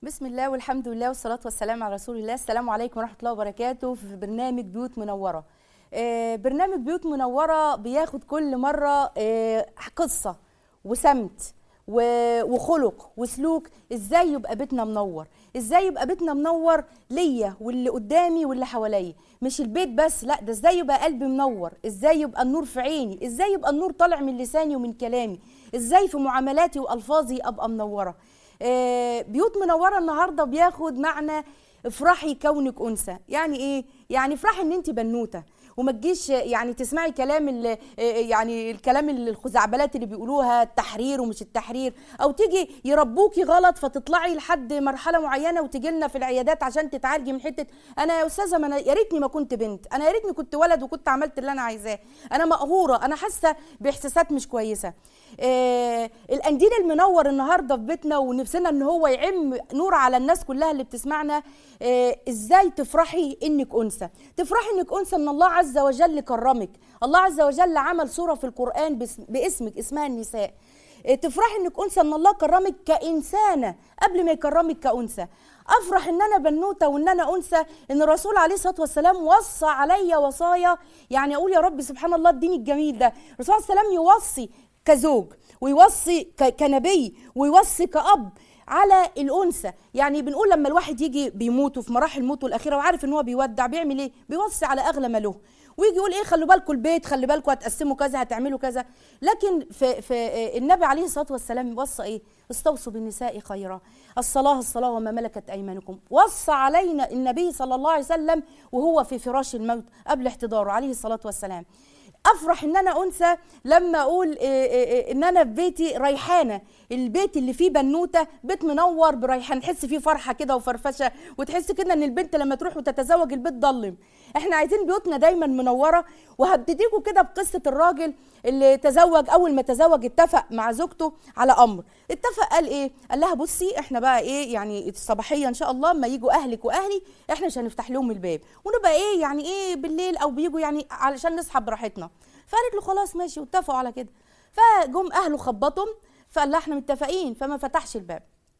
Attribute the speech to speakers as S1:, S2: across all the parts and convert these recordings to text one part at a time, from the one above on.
S1: بسم الله والحمد لله والصلاة والسلام على رسول الله السلام عليكم ورحمة الله وبركاته في برنامج بيوت منورة آه، برنامج بيوت منورة بياخد كل مرة آه، قصة وسمت و- وخلق وسلوك ازاي يبقى بيتنا منور ازاي يبقى بيتنا منور ليا واللي قدامي واللي حواليا مش البيت بس لا ده ازاي يبقى قلبي منور ازاي يبقى النور في عيني ازاي يبقى النور طالع من لساني ومن كلامي ازاي في معاملاتي والفاظي ابقى منوره آه، بيوت منوره النهارده بياخد معنى افرحي كونك انثى يعني ايه يعني افرحي ان انت بنوته وما تجيش يعني تسمعي كلام ال- يعني الكلام اللي الخزعبلات اللي بيقولوها التحرير ومش التحرير او تيجي يربوكي غلط فتطلعي لحد مرحله معينه وتجي لنا في العيادات عشان تتعالجي من حته انا يا استاذه ما انا يا ريتني ما كنت بنت انا يا ريتني كنت ولد وكنت عملت اللي انا عايزاه انا مقهوره انا حاسه باحساسات مش كويسه آه القنديل المنور النهارده في بيتنا ونفسنا ان هو يعم نور على الناس كلها اللي بتسمعنا آه ازاي تفرحي انك انثى تفرحي انك انثى ان الله عز وجل كرمك الله عز وجل عمل سوره في القران باسم- باسمك اسمها النساء آه، تفرحي انك انثى ان الله كرمك كانسانه قبل ما يكرمك كانثى افرح ان انا بنوته وان انا انثى ان الرسول عليه الصلاه والسلام وصى عليا وصايا يعني اقول يا رب سبحان الله الدين الجميل ده الرسول عليه السلام يوصي كزوج ويوصي ك- كنبي ويوصي كأب على الأنثى يعني بنقول لما الواحد يجي بيموت وفي مراحل موته الأخيرة وعارف إن هو بيودع بيعمل إيه؟ بيوصي على أغلى ما له ويجي يقول ايه خلوا بالكم البيت خلي بالكم هتقسموا كذا هتعملوا كذا لكن في في آه، النبي عليه الصلاه والسلام وصى ايه استوصوا بالنساء خيرا الصلاه الصلاه وما ملكت ايمانكم وصى علينا النبي صلى الله عليه وسلم وهو في فراش الموت قبل احتضاره عليه الصلاه والسلام افرح ان انا انثى لما اقول إيه إيه إيه ان انا في بيتي ريحانه البيت اللي فيه بنوته بيت منور بريحان تحس فيه فرحه كده وفرفشه وتحس كده ان البنت لما تروح وتتزوج البيت ضلم احنا عايزين بيوتنا دايما منوره وهبتديكوا كده بقصه الراجل اللي تزوج اول ما تزوج اتفق مع زوجته على امر اتفق قال ايه قال لها بصي احنا بقى ايه يعني الصباحيه ان شاء الله اما يجوا اهلك واهلي احنا مش هنفتح لهم الباب ونبقى ايه يعني ايه بالليل او بيجوا يعني علشان نصحى براحتنا فقالت له خلاص ماشي واتفقوا على كده فجم اهله خبطهم فقال لها احنا متفقين فما فتحش الباب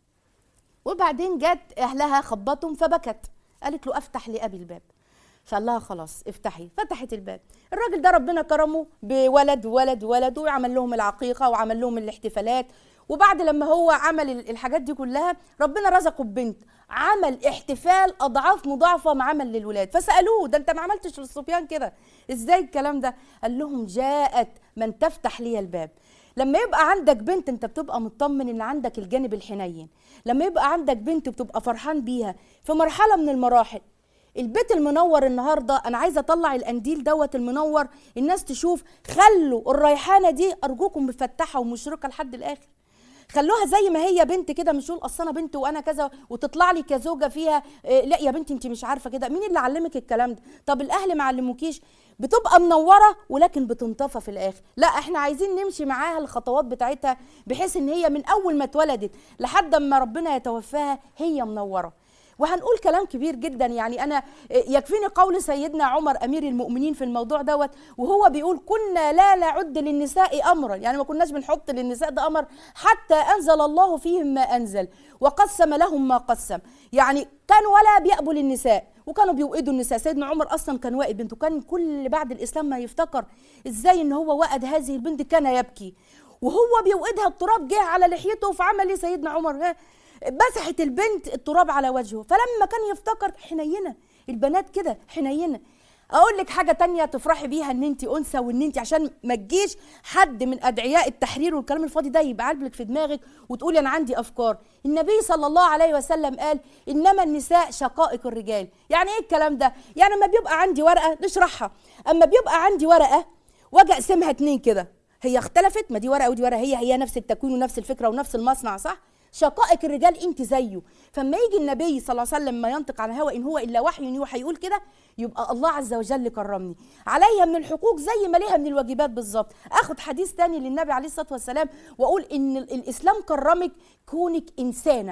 S1: وبعدين جت اهلها خبطهم فبكت قالت له افتح لابي الباب فقال لها خلاص افتحي فتحت الباب الراجل ده ربنا كرمه بولد ولد ولد وعمل لهم العقيقه وعمل لهم الاحتفالات وبعد لما هو عمل ال- الحاجات دي كلها ربنا رزقه ببنت عمل احتفال اضعاف مضاعفه ما عمل للولاد فسالوه ده انت ما عملتش للصبيان كده ازاي الكلام ده قال لهم جاءت من تفتح لي الباب لما يبقى عندك بنت انت بتبقى مطمن ان عندك الجانب الحنين لما يبقى عندك بنت بتبقى فرحان بيها في مرحله من المراحل البيت المنور النهارده انا عايزه اطلع القنديل دوت المنور الناس تشوف خلوا الريحانه دي ارجوكم مفتحه ومشرقه لحد الاخر خلوها زي ما هي بنت كده مش تقول اصل انا بنت وانا كذا وتطلع لي كزوجه فيها إيه لا يا بنتي انت مش عارفه كده مين اللي علمك الكلام ده طب الاهل ما علموكيش بتبقى منوره ولكن بتنطفى في الاخر لا احنا عايزين نمشي معاها الخطوات بتاعتها بحيث ان هي من اول ما اتولدت لحد ما ربنا يتوفاها هي منوره وهنقول كلام كبير جدا يعني انا يكفيني قول سيدنا عمر امير المؤمنين في الموضوع دوت وهو بيقول كنا لا نعد للنساء امرا يعني ما كناش بنحط للنساء ده امر حتى انزل الله فيهم ما انزل وقسم لهم ما قسم يعني كانوا ولا بيقبوا للنساء وكانوا بيوئدوا النساء سيدنا عمر اصلا كان وائد بنته كان كل بعد الاسلام ما يفتكر ازاي ان هو وأد هذه البنت كان يبكي وهو بيوئدها التراب جه على لحيته فعمل ايه سيدنا عمر ها مسحت البنت التراب على وجهه فلما كان يفتكر حنينه البنات كده حنينه اقول لك حاجه تانية تفرحي بيها ان انت انثى وان انت عشان ما تجيش حد من ادعياء التحرير والكلام الفاضي ده يبقى عاجبك في دماغك وتقولي انا عندي افكار النبي صلى الله عليه وسلم قال انما النساء شقائق الرجال يعني ايه الكلام ده يعني اما بيبقى عندي ورقه نشرحها اما بيبقى عندي ورقه واجي اقسمها اتنين كده هي اختلفت ما دي ورقه ودي ورقه هي هي نفس التكوين ونفس الفكره ونفس المصنع صح شقائق الرجال انت زيه فما يجي النبي صلى الله عليه وسلم ما ينطق عن هوى ان هو الا وحي يوحى يقول كده يبقى الله عز وجل كرمني عليها من الحقوق زي ما ليها من الواجبات بالظبط اخد حديث تاني للنبي عليه الصلاه والسلام واقول ان ال- الاسلام كرمك كونك انسانه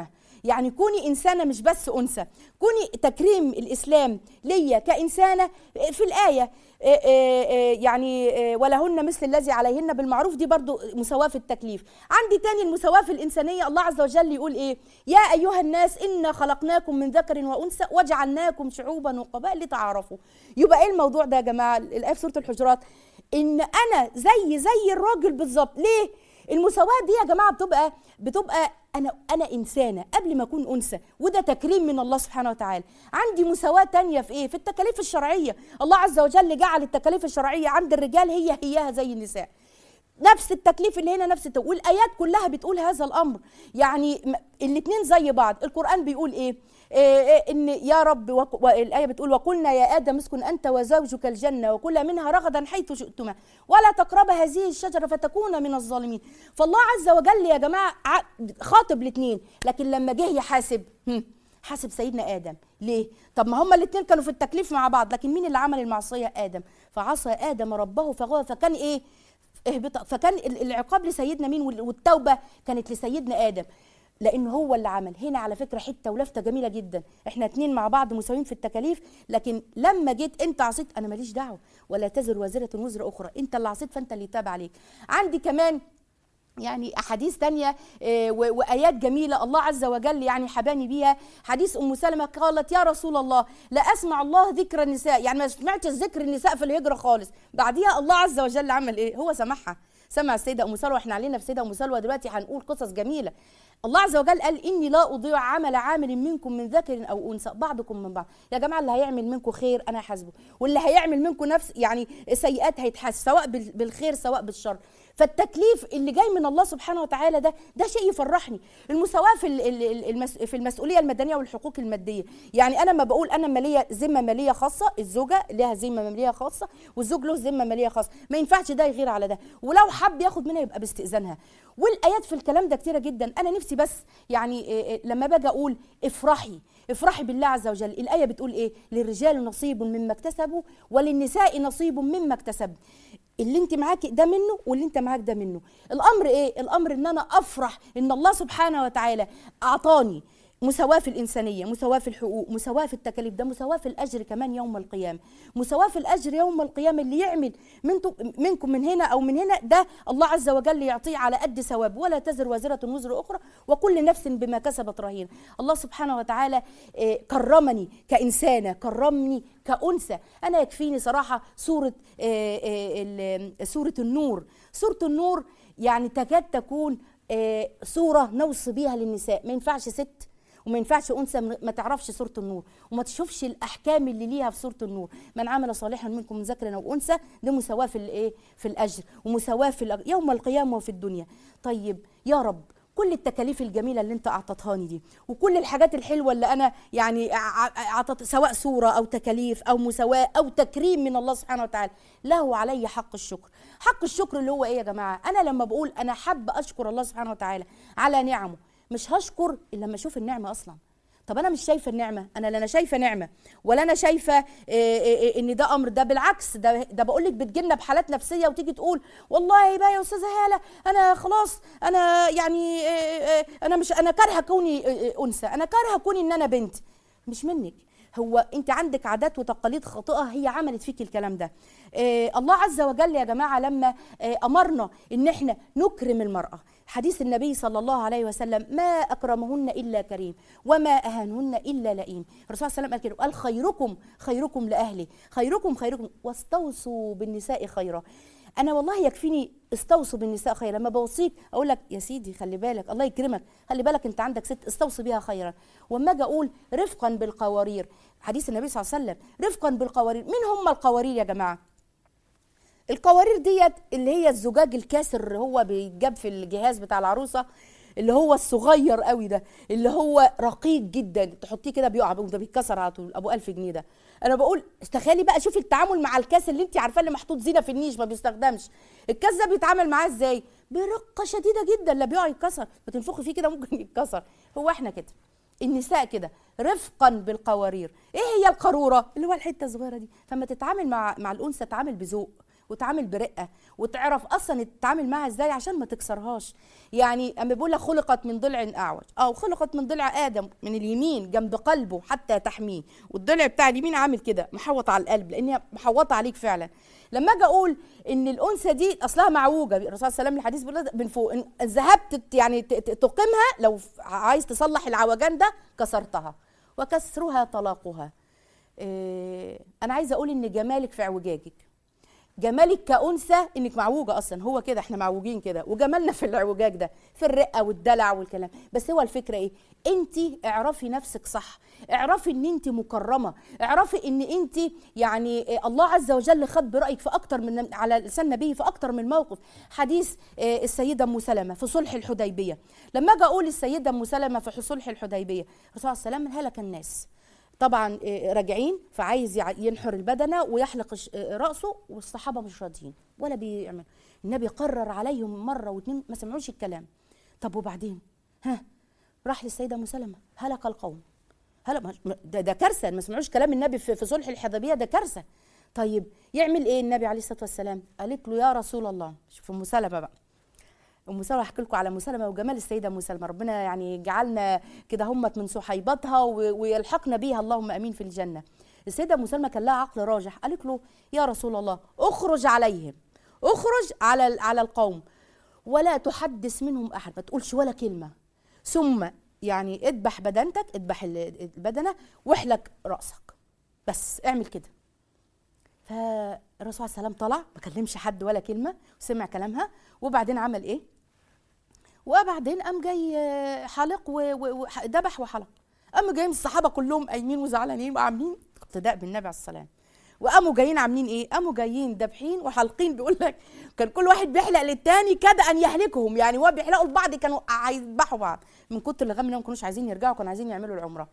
S1: يعني كوني انسانه مش بس انثى كوني تكريم الاسلام ليا كانسانه في الايه إيه إيه إيه يعني إيه ولهن مثل الذي عليهن بالمعروف دي برضو مساواة في التكليف عندي تاني المساواة في الإنسانية الله عز وجل يقول إيه يا أيها الناس إنا خلقناكم من ذكر وأنثى وجعلناكم شعوبا وقبائل لتعارفوا يبقى إيه الموضوع ده يا جماعة الآية في سورة الحجرات إن أنا زي زي الراجل بالظبط ليه المساواة دي يا جماعة بتبقى بتبقى انا انا انسانه قبل ما اكون انثى وده تكريم من الله سبحانه وتعالى عندي مساواه تانية في ايه في التكاليف الشرعيه الله عز وجل جعل التكاليف الشرعيه عند الرجال هي هيها زي النساء نفس التكليف اللي هنا نفس التكليف. والايات كلها بتقول هذا الامر يعني الاثنين زي بعض القران بيقول ايه إيه ان يا رب وك... والايه بتقول وقلنا يا ادم اسكن انت وزوجك الجنه وكلا منها رغدا حيث شئتما ولا تقرب هذه الشجره فتكون من الظالمين فالله عز وجل يا جماعه خاطب الاثنين لكن لما جه يحاسب حاسب سيدنا ادم ليه طب ما هما الاثنين كانوا في التكليف مع بعض لكن مين اللي عمل المعصيه ادم فعصى ادم ربه فغوى فكان ايه اهبط فكان العقاب لسيدنا مين والتوبه كانت لسيدنا ادم لان هو اللي عمل هنا على فكره حته ولفته جميله جدا احنا اتنين مع بعض مساويين في التكاليف لكن لما جيت انت عصيت انا ماليش دعوه ولا تزر وازره وزر اخرى انت اللي عصيت فانت اللي تاب عليك عندي كمان يعني احاديث تانية وايات جميله الله عز وجل يعني حباني بيها حديث ام سلمه قالت يا رسول الله لا اسمع الله ذكر النساء يعني ما سمعتش ذكر النساء في الهجره خالص بعديها الله عز وجل عمل ايه هو سمعها سمع السيده ام سلمى واحنا علينا في السيده ام سلمى دلوقتي هنقول قصص جميله الله عز وجل قال اني لا اضيع عمل عامل منكم من ذكر او انثى بعضكم من بعض يا جماعه اللي هيعمل منكم خير انا حاسبه واللي هيعمل منكم نفس يعني سيئات هيتحاسب سواء بالخير سواء بالشر فالتكليف اللي جاي من الله سبحانه وتعالى ده ده شيء يفرحني المساواه في المس في المسؤوليه المدنيه والحقوق الماديه يعني انا ما بقول انا ماليه ذمه ماليه خاصه الزوجه لها ذمه ماليه خاصه والزوج له ذمه ماليه خاصه ما ينفعش ده يغير على ده ولو حب ياخد منها يبقى باستئذانها والايات في الكلام ده كتيره جدا انا نفسي بس يعني لما باجي اقول افرحي افرحي بالله عز وجل الآية بتقول إيه للرجال نصيب مما اكتسبوا وللنساء نصيب مما اكتسب اللي انت معاك ده منه واللي انت معاك ده منه الامر ايه الامر ان انا افرح ان الله سبحانه وتعالى اعطاني مساواة في الإنسانية مساواة في الحقوق مساواة في التكاليف ده مساواة في الأجر كمان يوم القيامة مساواة في الأجر يوم القيامة اللي يعمل منكم من هنا أو من هنا ده الله عز وجل يعطيه على قد ثواب ولا تزر وازرة وزر أخرى وكل نفس بما كسبت رهين الله سبحانه وتعالى كرمني كإنسانة كرمني كأنثى أنا يكفيني صراحة سورة سورة النور سورة النور يعني تكاد تكون صورة نوصي بيها للنساء ما ينفعش ست وما ينفعش انثى ما تعرفش سوره النور وما تشوفش الاحكام اللي ليها في سوره النور من عمل صالحا منكم من ذكر او انثى ده مساواه في الايه في الاجر ومساواه في يوم القيامه وفي الدنيا طيب يا رب كل التكاليف الجميله اللي انت اعطتهاني دي وكل الحاجات الحلوه اللي انا يعني اعطت سواء صوره او تكاليف او مساواه او تكريم من الله سبحانه وتعالى له علي حق الشكر حق الشكر اللي هو ايه يا جماعه انا لما بقول انا حابه اشكر الله سبحانه وتعالى على نعمه مش هشكر الا لما اشوف النعمه اصلا طب انا مش شايفه النعمه انا لا انا شايفه نعمه ولا انا شايفه إيه إيه ان ده امر ده بالعكس ده ده بقول لك بتجيلنا بحالات نفسيه وتيجي تقول والله بقى يا استاذه هاله انا خلاص انا يعني إيه انا مش انا كارهه كوني انثى انا كارهه كوني ان انا بنت مش منك هو انت عندك عادات وتقاليد خاطئه هي عملت فيك الكلام ده آه الله عز وجل يا جماعه لما آه امرنا ان احنا نكرم المراه حديث النبي صلى الله عليه وسلم ما اكرمهن الا كريم وما اهانهن الا لئيم الرسول صلى الله عليه وسلم قال كده قال خيركم خيركم لاهله خيركم خيركم واستوصوا بالنساء خيرا انا والله يكفيني استوصوا بالنساء خيرا لما بوصيك اقول لك يا سيدي خلي بالك الله يكرمك خلي بالك انت عندك ست استوصي بها خيرا واما اجي اقول رفقا بالقوارير حديث النبي صلى الله عليه وسلم رفقا بالقوارير مين هم القوارير يا جماعه القوارير ديت اللي هي الزجاج الكاسر هو بيتجاب في الجهاز بتاع العروسه اللي هو الصغير قوي ده اللي هو رقيق جدا تحطيه كده بيقع ده بيتكسر على طول ابو 1000 جنيه ده انا بقول تخيلي بقى شوفي التعامل مع الكاس اللي انت عارفاه اللي محطوط زينه في النيش ما بيستخدمش الكاس ده بيتعامل معاه ازاي برقه شديده جدا لا بيقع يتكسر ما تنفخي فيه كده ممكن يتكسر هو احنا كده النساء كده رفقا بالقوارير ايه هي القاروره اللي هو الحته الصغيره دي فما تتعامل مع مع الانثى تعامل بذوق وتعامل برقه وتعرف اصلا تتعامل معاها ازاي عشان ما تكسرهاش يعني اما بيقول لك خلقت من ضلع اعوج او خلقت من ضلع ادم من اليمين جنب قلبه حتى تحميه والضلع بتاع اليمين عامل كده محوط على القلب لان هي محوطه عليك فعلا لما اجي اقول ان الانثى دي اصلها معوجه الرسول صلى الله عليه وسلم الحديث بيقول من فوق ان ذهبت يعني تقيمها لو عايز تصلح العوجان ده كسرتها وكسرها طلاقها إيه انا عايزه اقول ان جمالك في اعوجاجك جمالك كأنثى انك معوجه اصلا هو كده احنا معوجين كده وجمالنا في الاعوجاج ده في الرقه والدلع والكلام بس هو الفكره ايه انت اعرفي نفسك صح اعرفي ان انت مكرمه اعرفي ان انت يعني الله عز وجل خد برايك في اكتر من على لسان نبيه في اكتر من موقف حديث السيده ام سلمه في صلح الحديبيه لما اجي اقول السيده ام سلمه في صلح الحديبيه الرسول صلى الله عليه وسلم هلك الناس طبعا راجعين فعايز ينحر البدنه ويحلق راسه والصحابه مش راضيين ولا بيعمل النبي قرر عليهم مره واثنين ما سمعوش الكلام طب وبعدين ها راح للسيده ام سلمه هلك القوم هلا ده, ده كارثه ما سمعوش كلام النبي في, في صلح الحديبيه ده كارثه طيب يعمل ايه النبي عليه الصلاه والسلام قالت له يا رسول الله شوف ام سلمه بقى ام سلمه احكي لكم على ام سلمه وجمال السيده ام سلمه ربنا يعني جعلنا كده همت من صحيبتها ويلحقنا بيها اللهم امين في الجنه السيده ام سلمه كان لها عقل راجح قالت له يا رسول الله اخرج عليهم اخرج على على القوم ولا تحدث منهم احد ما تقولش ولا كلمه ثم يعني اذبح بدنتك اذبح البدنه واحلق راسك بس اعمل كده فالرسول عليه السلام طلع ما كلمش حد ولا كلمه وسمع كلامها وبعدين عمل ايه وبعدين قام جاي حلق وذبح وحلق قاموا جايين الصحابه كلهم قايمين وزعلانين وعاملين اقتداء بالنبي عليه السلام وقاموا جايين عاملين ايه قاموا جايين دابحين وحالقين بيقول لك كان كل واحد بيحلق للتاني كاد ان يهلكهم يعني هو بيحلقوا لبعض كانوا هيذبحوا بعض من كتر الغم انهم ما كانوش عايزين يرجعوا كانوا عايزين يعملوا العمره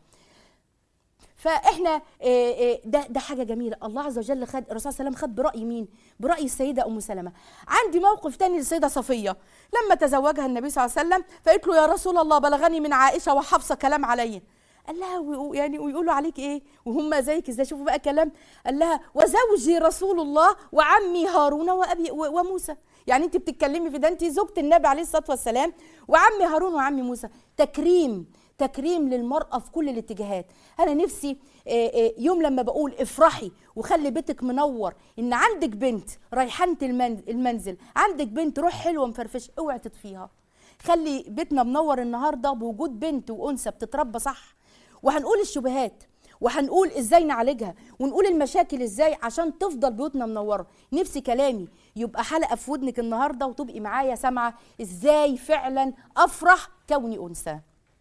S1: فاحنا ده ده حاجه جميله الله عز وجل خد الرسول صلى الله عليه وسلم خد براي مين براي السيده ام سلمه عندي موقف تاني للسيده صفيه لما تزوجها النبي صلى الله عليه وسلم فقالت له يا رسول الله بلغني من عائشه وحفصه كلام عليا قال لها يعني ويقولوا عليك ايه وهم زيك ازاي شوفوا بقى كلام قال لها وزوجي رسول الله وعمي هارون وابي وموسى يعني انت بتتكلمي في ده انت زوجة النبي عليه الصلاه والسلام وعمي هارون وعمي موسى تكريم تكريم للمرأة في كل الاتجاهات أنا نفسي يوم لما بقول افرحي وخلي بيتك منور إن عندك بنت ريحانة المنزل عندك بنت روح حلوة مفرفشة اوعي تطفيها خلي بيتنا منور النهاردة بوجود بنت وأنثى بتتربى صح وهنقول الشبهات وهنقول ازاي نعالجها ونقول المشاكل ازاي عشان تفضل بيوتنا منوره نفسي كلامي يبقى حلقه في ودنك النهارده وتبقي معايا سامعه ازاي فعلا افرح كوني انثى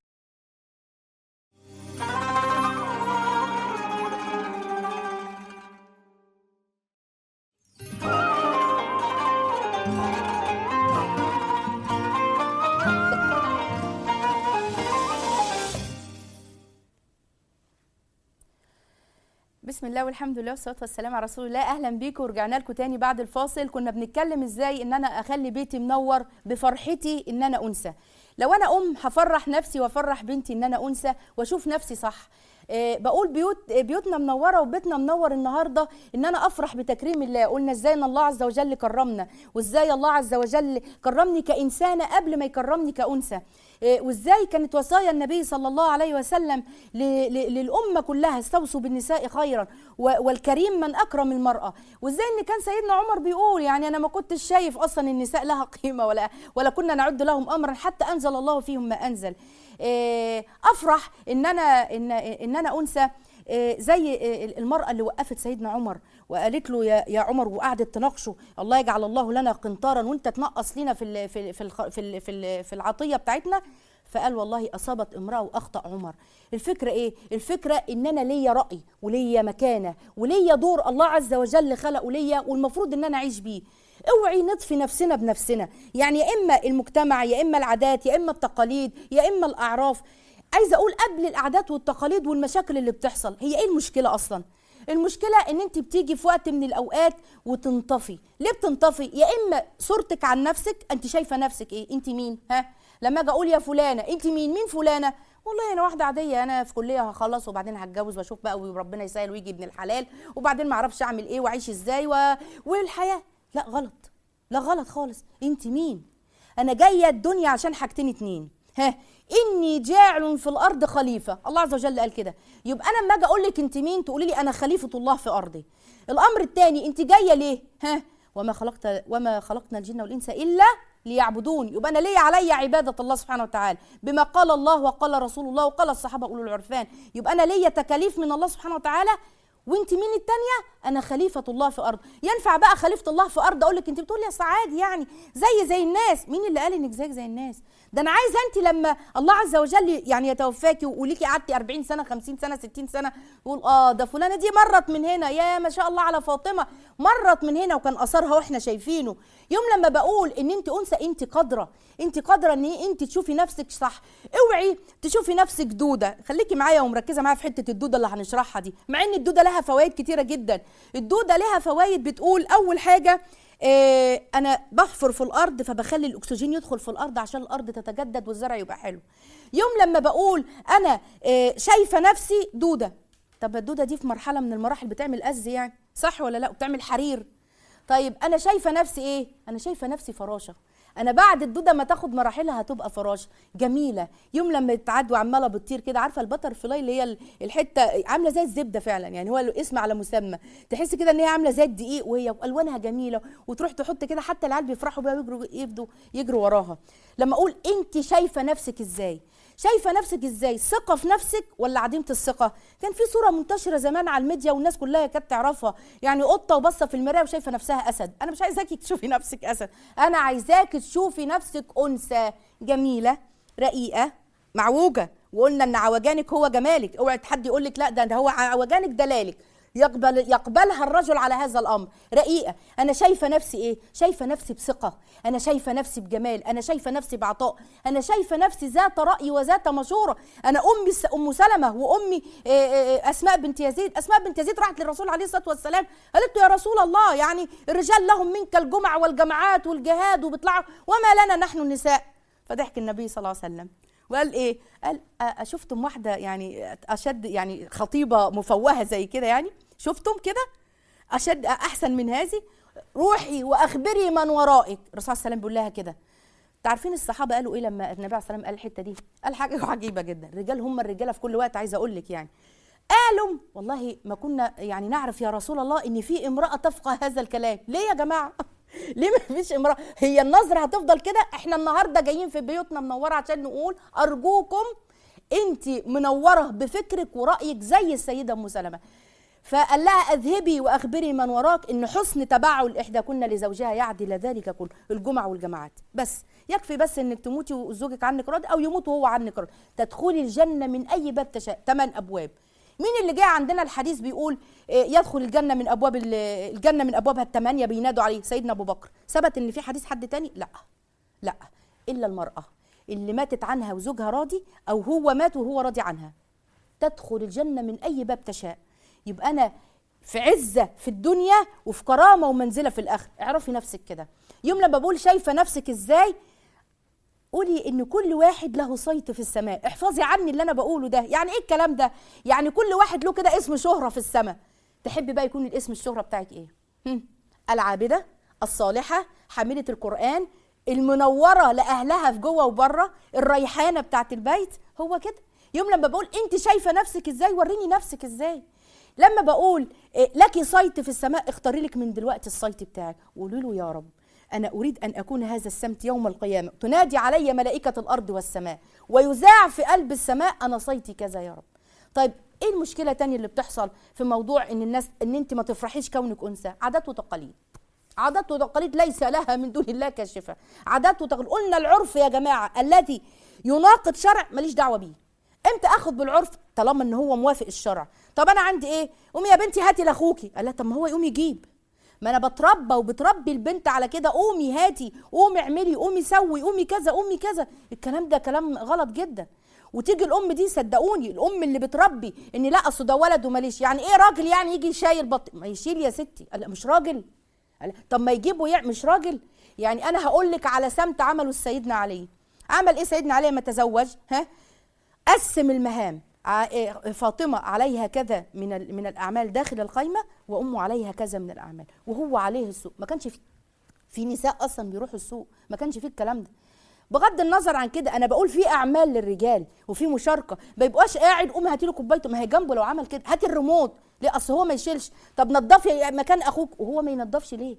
S1: بسم الله والحمد لله والصلاه والسلام على رسول الله اهلا بيكم ورجعنا لكم تاني بعد الفاصل كنا بنتكلم ازاي ان انا اخلي بيتي منور بفرحتي ان انا انثى لو انا ام هفرح نفسي وافرح بنتي ان انا انثى واشوف نفسي صح أه بقول بيوت بيوتنا منوره وبيتنا منور النهارده ان انا افرح بتكريم الله قلنا ازاي ان الله عز وجل كرمنا وازاي الله عز وجل كرمني كانسانه قبل ما يكرمني كانثى وازاي كانت وصايا النبي صلى الله عليه وسلم للامه كلها استوصوا بالنساء خيرا والكريم من اكرم المراه وازاي ان كان سيدنا عمر بيقول يعني انا ما كنتش شايف اصلا النساء لها قيمه ولا ولا كنا نعد لهم امرا حتى انزل الله فيهم ما انزل افرح ان انا ان ان انا انثى زي المرأة اللي وقفت سيدنا عمر وقالت له يا يا عمر وقعدت تناقشه الله يجعل الله لنا قنطارا وانت تنقص لنا في ال في ال في ال في ال في, ال في العطية بتاعتنا فقال والله اصابت امراه واخطا عمر الفكره ايه الفكره ان انا ليا راي وليا مكانه وليا دور الله عز وجل خلقه ليا والمفروض ان انا اعيش بيه اوعي نطفي نفسنا بنفسنا يعني يا اما المجتمع يا اما العادات يا اما التقاليد يا اما الاعراف عايزه اقول قبل العادات والتقاليد والمشاكل اللي بتحصل هي ايه المشكله اصلا المشكله ان انت بتيجي في وقت من الاوقات وتنطفي ليه بتنطفي يا اما صورتك عن نفسك انت شايفه نفسك ايه انت مين ها لما اجي اقول يا فلانه انت مين مين فلانه والله انا واحده عاديه انا في كليه هخلص وبعدين هتجوز واشوف بقى وربنا يسهل ويجي ابن الحلال وبعدين ما اعرفش اعمل ايه واعيش ازاي و... والحياه لا غلط لا غلط خالص انت مين انا جايه الدنيا عشان حاجتين اتنين ها اني جاعل في الارض خليفه الله عز وجل قال كده يبقى انا لما اجي اقول لك انت مين تقولي لي انا خليفه الله في ارضي الامر الثاني انت جايه ليه ها وما خلقت وما خلقنا الجن والانس الا ليعبدون يبقى انا ليا علي عباده الله سبحانه وتعالى بما قال الله وقال رسول الله وقال الصحابه اولو العرفان يبقى انا ليا تكاليف من الله سبحانه وتعالى وانت مين التانية انا خليفة الله في ارض ينفع بقى خليفة الله في ارض اقول لك انت بتقولي يا عادي يعني زي زي الناس مين اللي قال انك زيك زي الناس ده انا عايزه انت لما الله عز وجل يعني يتوفاكي وليكي قعدتي 40 سنه 50 سنه 60 سنه يقول اه ده فلانه دي مرت من هنا يا ما شاء الله على فاطمه مرت من هنا وكان اثرها واحنا شايفينه يوم لما بقول ان انت انثى انت قادره انت قادره ان انت تشوفي نفسك صح اوعي تشوفي نفسك دوده خليكي معايا ومركزه معايا في حته الدوده اللي هنشرحها دي مع ان الدوده لها فوائد كتيره جدا الدوده لها فوائد بتقول اول حاجه إيه انا بحفر في الارض فبخلي الاكسجين يدخل في الارض عشان الارض تتجدد والزرع يبقى حلو يوم لما بقول انا إيه شايفه نفسي دوده طب الدوده دي في مرحله من المراحل بتعمل أز يعني صح ولا لا وبتعمل حرير طيب انا شايفه نفسي ايه انا شايفه نفسي فراشه انا بعد الدوده ما تاخد مراحلها هتبقى فراشه جميله يوم لما تعد وعماله بتطير كده عارفه البتر فلاي اللي هي الحته عامله زي الزبده فعلا يعني هو الاسم على مسمى تحس كده ان هي عامله زي الدقيق وهي الوانها جميله وتروح تحط كده حتى العيال بيفرحوا بيها ويجروا يفضوا يجروا وراها لما اقول انت شايفه نفسك ازاي شايفه نفسك ازاي ثقه في نفسك ولا عديمه الثقه كان في صوره منتشره زمان على الميديا والناس كلها كانت تعرفها يعني قطه وبصه في المرايه وشايفه نفسها اسد انا مش عايزاكي تشوفي نفسك اسد انا عايزاكي تشوفي نفسك انثى جميله رقيقه معوجه وقلنا ان عوجانك هو جمالك اوعي حد يقول لك لا ده, ده هو عوجانك دلالك يقبل يقبلها الرجل على هذا الامر رقيقه انا شايفه نفسي ايه شايفه نفسي بثقه انا شايفه نفسي بجمال انا شايفه نفسي بعطاء انا شايفه نفسي ذات راي وذات مشوره انا امي ام سلمه وامي اسماء بنت يزيد اسماء بنت يزيد راحت للرسول عليه الصلاه والسلام قالت له يا رسول الله يعني الرجال لهم منك الجمع والجماعات والجهاد وبيطلعوا وما لنا نحن النساء فضحك النبي صلى الله عليه وسلم وقال ايه قال شفتم واحده يعني اشد يعني خطيبه مفوهه زي كده يعني شفتم كده اشد احسن من هذه روحي واخبري من ورائك الرسول صلى الله عليه وسلم بيقول لها كده تعرفين الصحابه قالوا ايه لما النبي عليه الصلاه والسلام قال الحته دي قال حاجه عجيبه جدا الرجال هم الرجاله في كل وقت عايزه اقول لك يعني قالوا والله ما كنا يعني نعرف يا رسول الله ان في امراه تفقه هذا الكلام ليه يا جماعه ليه ما فيش امراه هي النظره هتفضل كده احنا النهارده جايين في بيوتنا منوره عشان نقول ارجوكم انت منوره بفكرك ورايك زي السيده ام سلمه فقال لها اذهبي واخبري من وراك ان حسن تبعل احداكن لزوجها يعدل ذلك كله الجمع والجماعات بس يكفي بس انك تموتي وزوجك عنك راضي او يموت وهو عنك راضي تدخلي الجنه من اي باب تشاء ثمان ابواب مين اللي جاء عندنا الحديث بيقول يدخل الجنه من ابواب الجنه من ابوابها الثمانيه بينادوا عليه سيدنا ابو بكر ثبت ان في حديث حد تاني لا لا الا المراه اللي ماتت عنها وزوجها راضي او هو مات وهو راضي عنها تدخل الجنه من اي باب تشاء يبقى انا في عزه في الدنيا وفي كرامه ومنزله في الاخره اعرفي نفسك كده يوم لما بقول شايفه نفسك ازاي قولي ان كل واحد له صيت في السماء احفظي عني اللي انا بقوله ده يعني ايه الكلام ده يعني كل واحد له كده اسم شهره في السماء تحبي بقى يكون الاسم الشهره بتاعك ايه هم. العابده الصالحه حامله القران المنوره لاهلها في جوه وبره الريحانه بتاعت البيت هو كده يوم لما بقول انت شايفه نفسك ازاي وريني نفسك ازاي لما بقول لك صيت في السماء اختاري لك من دلوقتي الصيت بتاعك وقولي له يا رب أنا أريد أن أكون هذا السمت يوم القيامة تنادي علي ملائكة الأرض والسماء ويذاع في قلب السماء أنا صيتي كذا يا رب طيب ايه المشكله تانية اللي بتحصل في موضوع ان الناس ان انت ما تفرحيش كونك انثى عادات وتقاليد عادات وتقاليد ليس لها من دون الله كاشفه عادات وتقاليد قلنا العرف يا جماعه الذي يناقض شرع ماليش دعوه بيه امتى اخد بالعرف طالما ان هو موافق الشرع طب انا عندي ايه قومي يا بنتي هاتي لاخوكي قال لها طب ما هو يقوم يجيب ما انا بتربى وبتربي البنت على كده قومي هاتي قومي اعملي قومي سوي قومي كذا قومي كذا الكلام ده كلام غلط جدا وتيجي الام دي صدقوني الام اللي بتربي ان لا اصل ده ولد وماليش يعني ايه راجل يعني يجي شايل بط ما يشيل يا ستي لا مش راجل طب ما يجيبه يعني مش راجل يعني انا هقول لك على سمت عمله سيدنا علي عمل ايه سيدنا علي لما تزوج ها قسم المهام فاطمة عليها كذا من من الأعمال داخل القايمة وأمه عليها كذا من الأعمال وهو عليه السوء ما كانش في في نساء اصلا بيروحوا السوق ما كانش فيه الكلام ده بغض النظر عن كده انا بقول في اعمال للرجال وفي مشاركه ما يبقاش قاعد قوم هاتي له كوبايته ما هي جنبه لو عمل كده هات الريموت ليه اصل هو ما يشيلش طب نضفي مكان اخوك وهو ما ينضفش ليه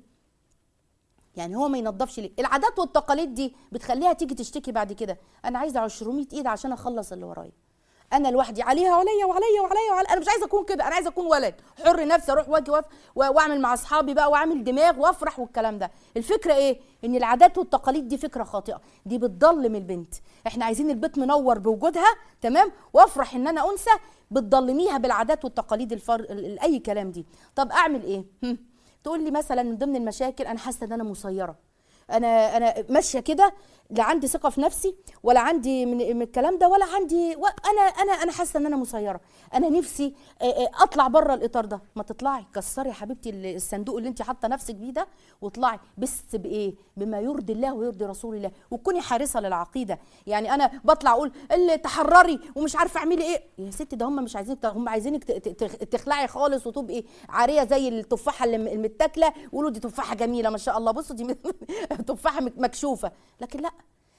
S1: يعني هو ما ينضفش ليه العادات والتقاليد دي بتخليها تيجي تشتكي بعد كده انا عايزه 200 ايد عشان اخلص اللي ورايا انا لوحدي عليها عليا وعليا وعليا وعليا انا مش عايزه اكون كده انا عايزه اكون ولد حر نفسي اروح واجي وف- واعمل مع اصحابي بقى واعمل دماغ وافرح والكلام ده الفكره ايه ان العادات والتقاليد دي فكره خاطئه دي بتضلم البنت احنا عايزين البيت منور بوجودها تمام وافرح ان انا انثى بتضلميها بالعادات والتقاليد الفر... ال- ال- اي كلام دي طب اعمل ايه هم. تقول لي مثلا من ضمن المشاكل انا حاسه ان انا مسيره انا انا ماشيه كده لا عندي ثقه في نفسي ولا عندي من, من الكلام ده ولا عندي و... انا انا انا حاسه ان انا مسيره انا نفسي آه، آه، اطلع بره الاطار ده ما تطلعي كسري يا حبيبتي ال- الصندوق اللي انت حاطه نفسك بيه ده واطلعي بس بايه بما يرضي الله ويرضي رسول الله وتكوني حارسه للعقيده يعني انا بطلع اقول اللي تحرري ومش عارفه اعملي ايه يا ستي ده هم مش عايزينك هم عايزينك ت- ت- ت- تخلعي خالص وتبقي عاريه زي التفاحه اللي م- المتاكله ويقولوا دي تفاحه جميله ما شاء الله بصوا دي تفاحه مك- مكشوفه لكن لا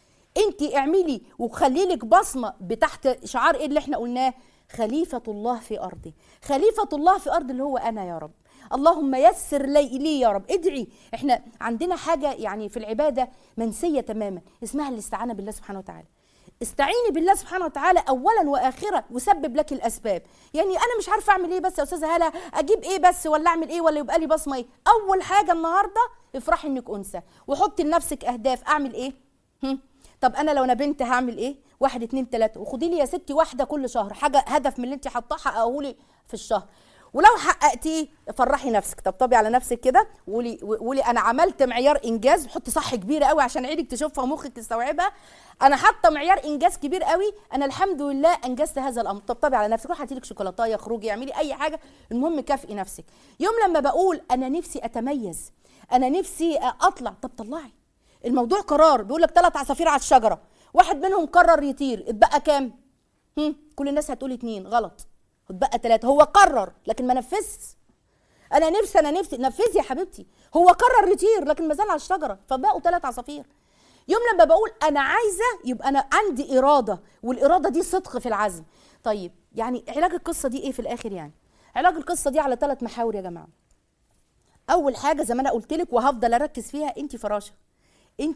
S1: انت اعملي وخلي لك بصمه بتحت شعار ايه اللي احنا قلناه خليفه الله في ارضي خليفه الله في ارض اللي هو انا يا رب اللهم يسر لي لي يا رب ادعي احنا عندنا حاجه يعني في العباده منسيه تماما اسمها الاستعانه بالله سبحانه وتعالى استعيني بالله سبحانه وتعالى اولا واخرا وسبب لك الاسباب يعني انا مش عارفه اعمل ايه بس يا استاذه هلا اجيب ايه بس ولا اعمل ايه ولا يبقى لي بصمه ايه اول حاجه النهارده افرحي انك انثى وحطي لنفسك اهداف اعمل ايه هم؟ طب انا لو انا بنت هعمل ايه واحد اتنين تلاته وخدي لي يا ستي واحده كل شهر حاجه هدف من اللي انت حاطاه حققه لي في الشهر ولو حققتيه فرحي نفسك طبطبي على نفسك كده وقولي وقولي انا عملت معيار انجاز حطي صح كبيره قوي عشان عينك تشوفها ومخك يستوعبها انا حاطه معيار انجاز كبير قوي انا الحمد لله انجزت هذا الامر طبطبي على نفسك روحي هاتي لك شوكولاتايه خروجي اعملي اي حاجه المهم كافئي نفسك يوم لما بقول انا نفسي اتميز انا نفسي اطلع طب طلعي الموضوع قرار بيقول لك ثلاث عصافير على الشجره واحد منهم قرر يطير اتبقى كام هم؟ كل الناس هتقول اتنين غلط اتبقى ثلاثه هو قرر لكن ما نفذش انا نفسي انا نفسي نفذي يا حبيبتي هو قرر يطير لكن ما زال على الشجره فبقوا ثلاث عصافير يوم لما بقول انا عايزه يبقى انا عندي اراده والاراده دي صدق في العزم طيب يعني علاج القصه دي ايه في الاخر يعني علاج القصه دي على ثلاث محاور يا جماعه اول حاجه زي ما انا قلت لك وهفضل اركز فيها انت فراشه انت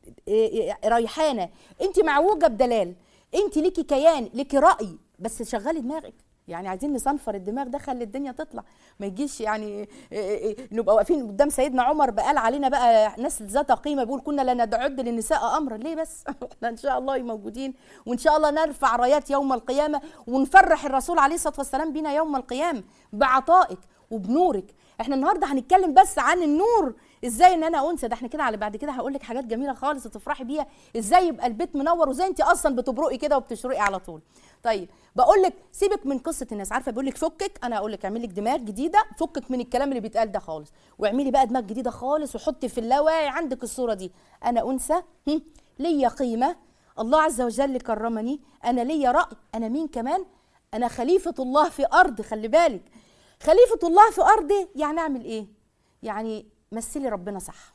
S1: ريحانه انت معوجه بدلال انت ليكي كيان ليكي راي بس شغلي دماغك يعني عايزين نصنفر الدماغ ده خلي الدنيا تطلع ما يجيش يعني إيه إيه نبقى واقفين قدام سيدنا عمر بقال علينا بقى ناس ذات قيمه بيقول كنا لا نعد للنساء امرا ليه بس احنا ان شاء الله موجودين وان شاء الله نرفع رايات يوم القيامه ونفرح الرسول عليه الصلاه والسلام بينا يوم القيامه بعطائك وبنورك احنا النهارده هنتكلم بس عن النور ازاي ان انا انثى ده احنا كده على بعد كده هقول لك حاجات جميله خالص تفرحي بيها ازاي يبقى البيت منور وازاي انت اصلا بتبرقي كده وبتشرقي على طول طيب بقول لك سيبك من قصه الناس عارفه بيقول لك فكك انا اقول لك اعملي لك دماغ جديده فكك من الكلام اللي بيتقال ده خالص واعملي بقى دماغ جديده خالص وحطي في اللاواعي عندك الصوره دي انا انثى هم، ليا قيمه الله عز وجل كرمني انا ليا راي انا مين كمان انا خليفه الله في ارض خلي بالك خليفه الله في ارضي يعني اعمل ايه يعني مثلي ربنا صح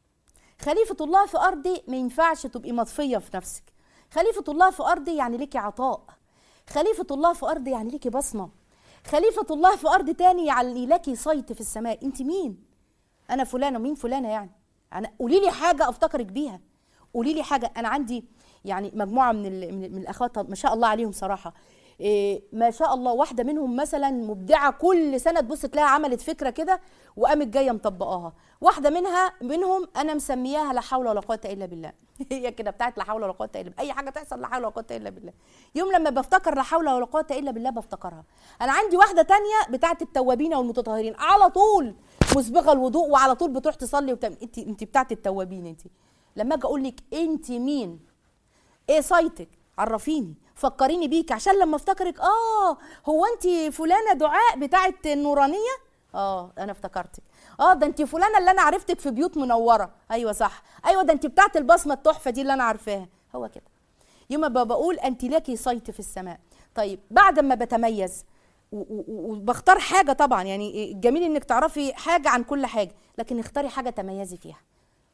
S1: خليفة الله في أرضي ما ينفعش تبقي مطفية في نفسك خليفة الله في أرضي يعني ليكي عطاء خليفة الله في أرضي يعني ليكي بصمة خليفة الله في أرض تاني يعني لك صيت في السماء أنت مين؟ أنا فلانة مين فلانة يعني؟ أنا قولي لي حاجة أفتكرك بيها قولي لي حاجة أنا عندي يعني مجموعة من ال- من, من الأخوات ما شاء الله عليهم صراحة إيه ما شاء الله واحدة منهم مثلا مبدعة كل سنة تبص تلاقيها عملت فكرة كده وقامت جاية مطبقاها واحدة منها منهم أنا مسمياها لا حول ولا قوة إلا بالله هي كده بتاعت لا حول ولا قوة إلا بالله أي حاجة تحصل لا حول ولا قوة إلا بالله يوم لما بفتكر لا حول ولا قوة إلا بالله بفتكرها أنا عندي واحدة تانية بتاعت التوابين والمتطهرين على طول مسبغة الوضوء وعلى طول بتروح تصلي وتعمل أنت أنت بتاعت التوابين أنت لما أجي أقول لك أنت مين ايه صيتك عرفيني فكريني بيك عشان لما افتكرك اه هو انت فلانه دعاء بتاعه النورانيه اه انا افتكرتك اه ده انت فلانه اللي انا عرفتك في بيوت منوره ايوه صح ايوه ده انت بتاعه البصمه التحفه دي اللي انا عارفاها هو كده يوم ما بقول انت لك صيت في السماء طيب بعد ما بتميز و- و- و- وبختار حاجه طبعا يعني الجميل انك تعرفي حاجه عن كل حاجه لكن اختاري حاجه تميزي فيها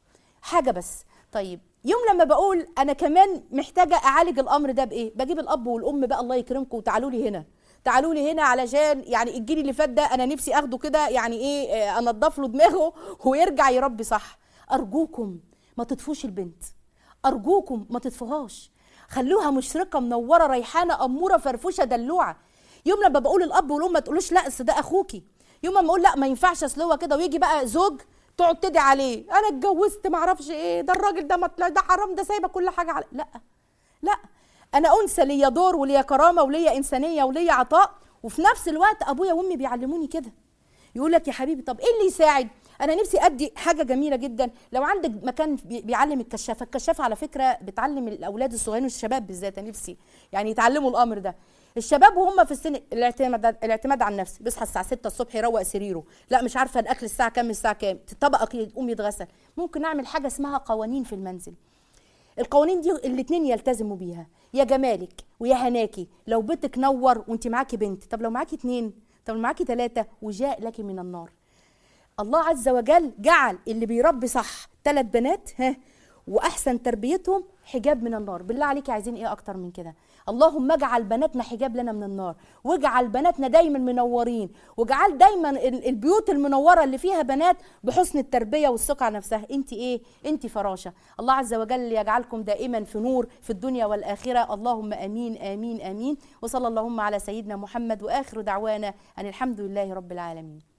S1: حاجه بس طيب يوم لما بقول انا كمان محتاجه اعالج الامر ده بايه بجيب الاب والام بقى الله يكرمكم وتعالوا لي هنا تعالوا لي هنا علشان يعني الجيل اللي فات ده انا نفسي اخده كده يعني ايه آه، انضف له دماغه ويرجع يربي صح ارجوكم ما تطفوش البنت ارجوكم ما تطفوهاش خلوها مشرقه منوره ريحانه اموره فرفوشه دلوعه يوم لما بقول الاب والام ما تقولوش لا اصل ده اخوكي يوم ما اقول لا ما ينفعش اصل هو كده ويجي بقى زوج تقعد تدعي عليه انا اتجوزت ما اعرفش ايه ده الراجل ده مطلع ده حرام ده سايبه كل حاجه على لا لا انا انثى ليا دور وليا كرامه وليا انسانيه وليا عطاء وفي نفس الوقت ابويا وامي بيعلموني كده يقول لك يا حبيبي طب ايه اللي يساعد انا نفسي ادي حاجه جميله جدا لو عندك مكان بي- بيعلم الكشافه الكشافه على فكره بتعلم الاولاد الصغيرين والشباب بالذات أنا نفسي يعني يتعلموا الامر ده الشباب وهم في السن الاعتماد الاعتماد على النفس بيصحى الساعه 6 الصبح يروق سريره لا مش عارفه الاكل الساعه كام الساعه كام طبقك يقوم يتغسل ممكن نعمل حاجه اسمها قوانين في المنزل القوانين دي الاتنين يلتزموا بيها يا جمالك ويا هناكي لو بيتك نور وانت معاكي بنت طب لو معاكي اتنين طب لو معاكي تلاتة وجاء لك من النار الله عز وجل جعل اللي بيربي صح ثلاث بنات ها واحسن تربيتهم حجاب من النار بالله عليك عايزين ايه اكتر من كده اللهم اجعل بناتنا حجاب لنا من النار واجعل بناتنا دايما منورين واجعل دايما ال- البيوت المنوره اللي فيها بنات بحسن التربيه والثقه على نفسها انت ايه انت فراشه الله عز وجل يجعلكم دائما في نور في الدنيا والاخره اللهم امين امين امين وصلى اللهم على سيدنا محمد واخر دعوانا ان الحمد لله رب العالمين